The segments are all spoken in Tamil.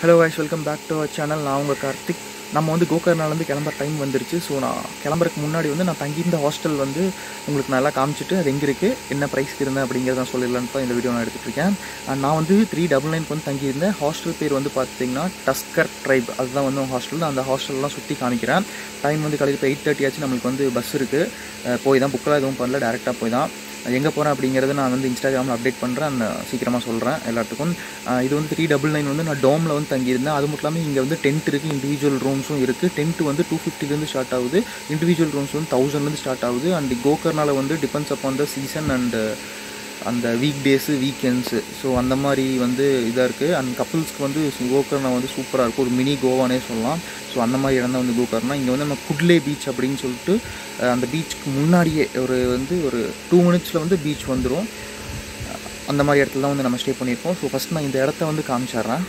hello guys welcome back to our channel நான் உங்கள் கார்த்திக் நம்ம வந்து கோகர்னாலேருந்து கிளம்புற டைம் வந்துருச்சு ஸோ நான் கிளம்புறதுக்கு முன்னாடி வந்து நான் தங்கியிருந்த ஹாஸ்டல் வந்து உங்களுக்கு நல்லா காமிச்சிட்டு அது எங்கே இருக்குது என்ன ப்ரைஸ்க்கு இருந்தேன் அப்படிங்கிறத நான் சொல்லிடலான்னு தான் இந்த வீடியோ நான் எடுத்துகிட்டு இருக்கேன் And நான் வந்து த்ரீ டபுள் நைன் வந்து தங்கியிருந்தேன் ஹாஸ்டல் பேர் வந்து பார்த்தீங்கன்னா டஸ்கர் ட்ரைப் அதுதான் வந்து ஹாஸ்டல் அந்த ஹாஸ்டல்லாம் சுற்றி காமிக்கிறேன் டைம் வந்து காலையில் இப்போ எயிட் தேர்ட்டி ஆச்சு நம்மளுக்கு வந்து பஸ் இருக்குது போய் தான் புக்கெலாம் எதுவும் பண்ணல டேரெக்டாக போய் தான் எங்கே போகிறேன் அப்படிங்கிறத நான் வந்து இன்ஸ்டாகிராமில் அப்டேட் பண்ணுறேன் அந்த சீக்கிரமாக சொல்கிறேன் எல்லாத்துக்கும் அஹ் இது வந்து த்ரீ டபுள் நைன் வந்து நான் டோமில் வந்து தங்கியிருந்தேன் அது மட்டும் இல்லாமல் இங்கே வந்து டென்ட் இருக்குது இண்டிவிஜுவல் ரூம்ஸும் இருக்குது டென்ட் வந்து டூ ஃபிஃப்டிலேருந்து ஸ்டார்ட் ஆகுது இண்டிவிஜுவல் ரூம்ஸ் வந்து தௌசண்ட்லேருந்து ஸ்டார்ட் ஆகுது அண்ட் கோக்கர்னால வந்து depends upon the season and அந்த வீக் டேஸு வீக்கெண்ட்ஸு ஸோ அந்த மாதிரி வந்து இதாக இருக்குது அண்ட் கப்புள்ஸ்க்கு வந்து கோகர்னா வந்து சூப்பராக இருக்கும் ஒரு மினி கோவானே சொல்லலாம் ஸோ அந்த மாதிரி இடம் தான் வந்து கோகர்னா இங்கே வந்து நம்ம குட்லே பீச் அப்படின்னு சொல்லிட்டு அஹ், அந்த பீச்சுக்கு முன்னாடியே ஒரு வந்து ஒரு டூ மினிட்ஸில் வந்து பீச் வந்துடும் அந்த மாதிரி இடத்துல தான் வந்து நம்ம ஸ்டே பண்ணியிருக்கோம் ஸோ ஃபஸ்ட் நான் இந்த இடத்த வந்து காமிச்சிட்றேன்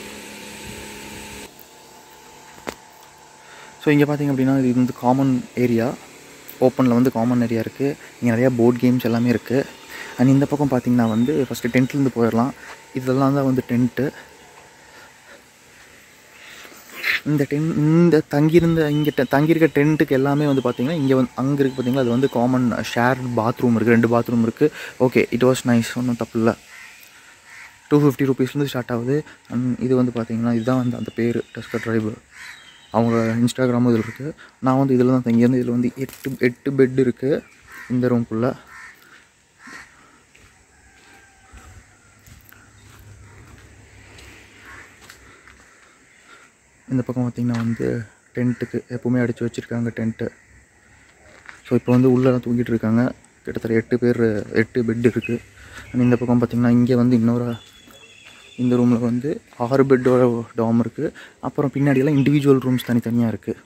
ஸோ இங்கே பார்த்தீங்க அப்படின்னா இது வந்து காமன் ஏரியா ஓப்பனில் வந்து காமன் ஏரியா இருக்குது இங்கே நிறையா போர்ட் கேம்ஸ் எல்லாமே இருக்குது அண்ட் இந்த பக்கம் பார்த்தீங்கன்னா வந்து ஃபஸ்ட்டு டென்ட்லேருந்து போயிடலாம் இதெல்லாம் தான் வந்து டென்ட்டு இந்த டென் இந்த தங்கியிருந்த இங்கே டெ- தங்கியிருக்க டென்ட்டுக்கு எல்லாமே வந்து பார்த்தீங்கன்னா இங்கே வந்து அங்கே இருக்குது பார்த்தீங்களா அது வந்து காமன் ஷேர் பாத்ரூம் இருக்குது ரெண்டு பாத்ரூம் இருக்குது ஓகே இட் வாஸ் நைஸ் ஒன்றும் தப்பு இல்லை டூ ஃபிஃப்டி ருபீஸ்லேருந்து ஸ்டார்ட் ஆகுது அண்ட் இது வந்து பார்த்தீங்கன்னா இதுதான் வந்து அந்த பேர் டஸ்கர் ட்ரைபு அவங்க இன்ஸ்டாகிராமும் இதில் இருக்குது நான் வந்து இதில் தான் தங்கியிருந்தேன் இதில் வந்து எட்டு எட்டு பெட் இருக்குது இந்த ரூம்குள்ளே இந்த பக்கம் பார்த்திங்கன்னா வந்து டென்ட்டுக்கு எப்போவுமே அடித்து வச்சுருக்காங்க டென்ட்டு ஸோ இப்போ வந்து உள்ளெல்லாம் தூங்கிட்டு இருக்காங்க கிட்டத்தட்ட எட்டு பேர் எட்டு பெட் இருக்குது அண்ட் இந்த பக்கம் பார்த்திங்கன்னா இங்கே வந்து இன்னொரு இந்த ரூமில் வந்து ஆறு பெட்டோட டாம் இருக்குது அப்புறம் பின்னாடியெல்லாம் இண்டிவிஜுவல் ரூம்ஸ் தனித்தனியாக இருக்குது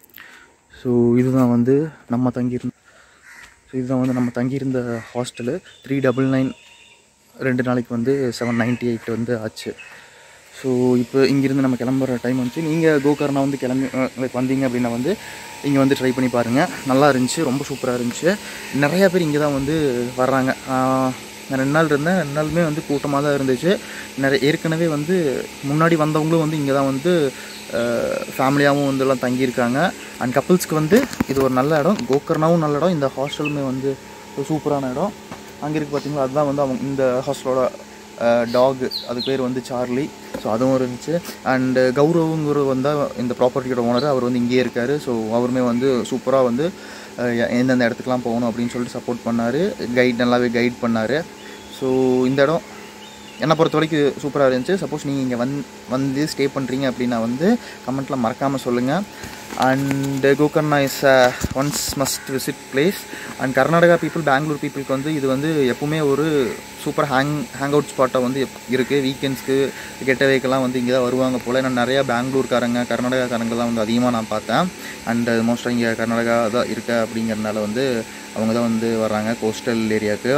ஸோ இதுதான் வந்து நம்ம தங்கியிருந்த ஸோ இதுதான் வந்து நம்ம தங்கியிருந்த ஹாஸ்டலு த்ரீ டபுள் நைன் ரெண்டு நாளைக்கு வந்து செவன் நைன்ட்டி எயிட் வந்து ஆச்சு ஸோ இப்போ இங்கேருந்து நம்ம கிளம்புற டைம் வந்துச்சு நீங்கள் கோகர்னா வந்து கிளம்பி லைக் வந்தீங்க அப்படின்னா வந்து இங்கே வந்து ட்ரை பண்ணி பாருங்கள் நல்லா இருந்துச்சு ரொம்ப சூப்பராக இருந்துச்சு நிறையா பேர் இங்கே தான் வந்து வர்றாங்க ஆஹ் நான் ரெண்டு நாள் இருந்தேன் ரெண்டு நாளுமே வந்து கூட்டமாக தான் இருந்துச்சு நிறைய ஏற்கனவே வந்து முன்னாடி வந்தவங்களும் வந்து இங்கே தான் வந்து ஃபேமிலியாகவும் வந்து எல்லாம் தங்கியிருக்காங்க அண்ட் கப்புள்ஸ்க்கு வந்து இது ஒரு நல்ல இடம் கோகர்னாவும் நல்ல இடம் இந்த ஹாஸ்டலுமே வந்து ஒரு சூப்பரான இடம் அங்கே இருக்குது பார்த்தீங்களா அதுதான் வந்து அவங்க இந்த ஹாஸ்டலோட டாக் அது பேர் வந்து சார்லி ஸோ அதுவும் இருந்துச்சு அண்டு கௌரவங்கிற வந்தால் இந்த ப்ராப்பர்ட்டியோட ஓனர் அவர் வந்து இங்கேயே இருக்கார் ஸோ அவருமே வந்து சூப்பராக வந்து அஹ், எ- எந்தெந்த இடத்துக்குலாம் போகணும் அப்படின்னு சொல்லிட்டு சப்போர்ட் பண்ணார் கைட் நல்லாவே கைட் பண்ணார் ஸோ இந்த இடம் என்னை பொறுத்த வரைக்கும் சூப்பராக இருந்துச்சு சப்போஸ் நீங்கள் இங்கே வந் வந்து ஸ்டே பண்ணுறீங்க அப்படின்னா வந்து கமெண்ட்டில் மறக்காமல் சொல்லுங்கள் and Gokarna is once must visit place and Karnataka people Bangalore பீப்புளுக்கு வந்து இது வந்து எப்பவுமே ஒரு சூப்பர் ஹேங் ஹேங் அவுட் ஸ்பாட்டாக வந்து இருக்குது வீக்கெண்ட்ஸ்க்கு கெட்டவேக்கெல்லாம் வந்து இங்கே தான் வருவாங்க போல் ஏன்னா நிறையா பெங்களூர்காரங்க கர்நாடகாக்காரங்க தான் வந்து அதிகமாக நான் பார்த்தேன் அண்ட் மோஸ்ட்டாக இங்கே கர்நாடகா தான் இருக்க அப்படிங்கிறதுனால வந்து அவங்க தான் வந்து வர்றாங்க கோஸ்டல் ஏரியாவுக்கு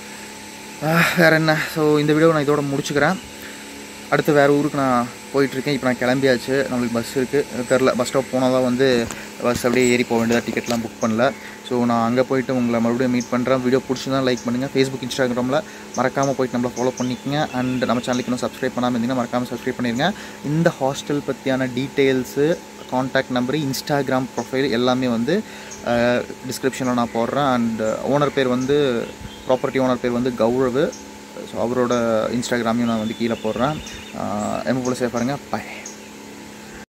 ஆஹ், வேற என்ன ஸோ இந்த வீடியோ நான் இதோட முடிச்சுக்கிறேன் அடுத்து வேறு ஊருக்கு நான் போயிட்டுருக்கேன் இப்போ நான் கிளம்பியாச்சு நம்மளுக்கு பஸ் இருக்குது தெரில பஸ் ஸ்டாப் போனால் தான் வந்து பஸ் அப்படியே ஏறி போக வேண்டியதாக டிக்கெட்லாம் புக் பண்ணல ஸோ நான் அங்கே போயிட்டு உங்களை மறுபடியும் மீட் பண்ணுறேன் வீடியோ பிடிச்சிருந்தா லைக் பண்ணுங்கள் ஃபேஸ்புக் இன்ஸ்டாகிராமில் மறக்காமல் போயிட்டு நம்மளை ஃபாலோ பண்ணிக்கங்க அண்ட் நம்ம சேனலுக்கு இன்னும் சப்ஸ்கிரைப் பண்ணாமல் இருந்தீங்கன்னா மறக்காமல் சப்ஸ்கிரைப் பண்ணிடுங்க இந்த ஹாஸ்டல் பற்றியான details contact number Instagram profile எல்லாமே வந்து டிஸ்கிரிப்ஷனில் நான் போடுறேன் அண்ட் ஓனர் பேர் வந்து ப்ராப்பர்ட்டி ஓனர் பேர் வந்து கௌரவ் ஸோ அவரோட இன்ஸ்டாகிராமையும் நான் வந்து கீழே போடுறேன் எம் போல சேஃப் பாருங்கள் பை